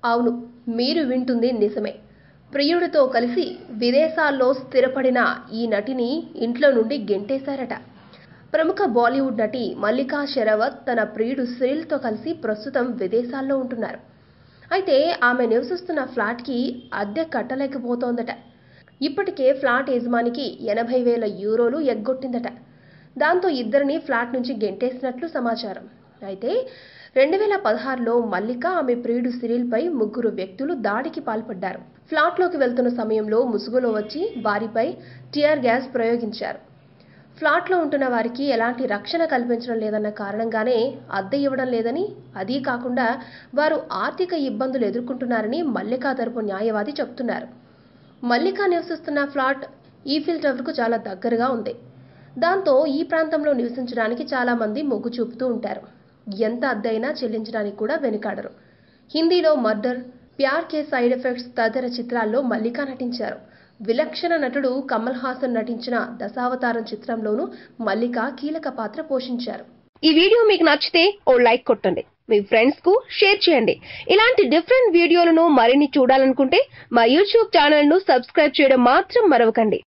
అవును మీరు వింటుంది నిజమే ప్రియుడితో కలిసి విదేశాల్లో స్థిరపడిన ఈ నటిని ఇంట్లో నుండి గెంటేశారట ప్రముఖ బాలీవుడ్ నటి మల్లికా షెరావత్ తన ప్రియుడు సిరిల్తో కలిసి ప్రస్తుతం విదేశాల్లో ఉంటున్నారు అయితే ఆమె నివసిస్తున్న ఫ్లాట్కి అద్దె కట్టలేకపోతోందట ఇప్పటికే ఫ్లాట్ యజమానికి ఎనభై వేల యూరోలు ఎగ్గొట్టిందట దాంతో ఇద్దరిని ఫ్లాట్ నుంచి గెంటేసినట్లు సమాచారం అయితే రెండు వేల పదహారులో మల్లిక ఆమె ప్రియుడు సిరిల్పై ముగ్గురు వ్యక్తులు దాడికి పాల్పడ్డారు ఫ్లాట్లోకి వెళ్తున్న సమయంలో ముసుగులో వచ్చి వారిపై టియర్ గ్యాస్ ప్రయోగించారు ఫ్లాట్లో ఉంటున్న వారికి ఎలాంటి రక్షణ కల్పించడం లేదన్న కారణంగానే అద్దె ఇవ్వడం లేదని అదీ కాకుండా వారు ఆర్థిక ఇబ్బందులు ఎదుర్కొంటున్నారని మల్లికా తరపు న్యాయవాది చెప్తున్నారు మల్లిక నివసిస్తున్న ఫ్లాట్ ఈఫిల్ టవర్కు చాలా దగ్గరగా ఉంది దాంతో ఈ ప్రాంతంలో నివసించడానికి చాలా మంది మొగ్గు చూపుతూ ఉంటారు ఎంత అద్దెైనా చెల్లించడానికి కూడా వెనుకాడరు హిందీలో murder Pyaar Ke side effects తదితర చిత్రాల్లో మల్లిక నటించారు విలక్షణ నటుడు కమల్ హాసన్ నటించిన దశావతారం చిత్రంలోనూ మల్లిక కీలక పాత్ర పోషించారు ఈ వీడియో మీకు నచ్చితే ఓ లైక్ కొట్టండి మీ ఫ్రెండ్స్ కు షేర్ చేయండి ఇలాంటి డిఫరెంట్ వీడియోలను మరిన్ని చూడాలనుకుంటే మా యూట్యూబ్ ఛానల్ ను సబ్స్క్రైబ్ చేయడం మాత్రం మరవకండి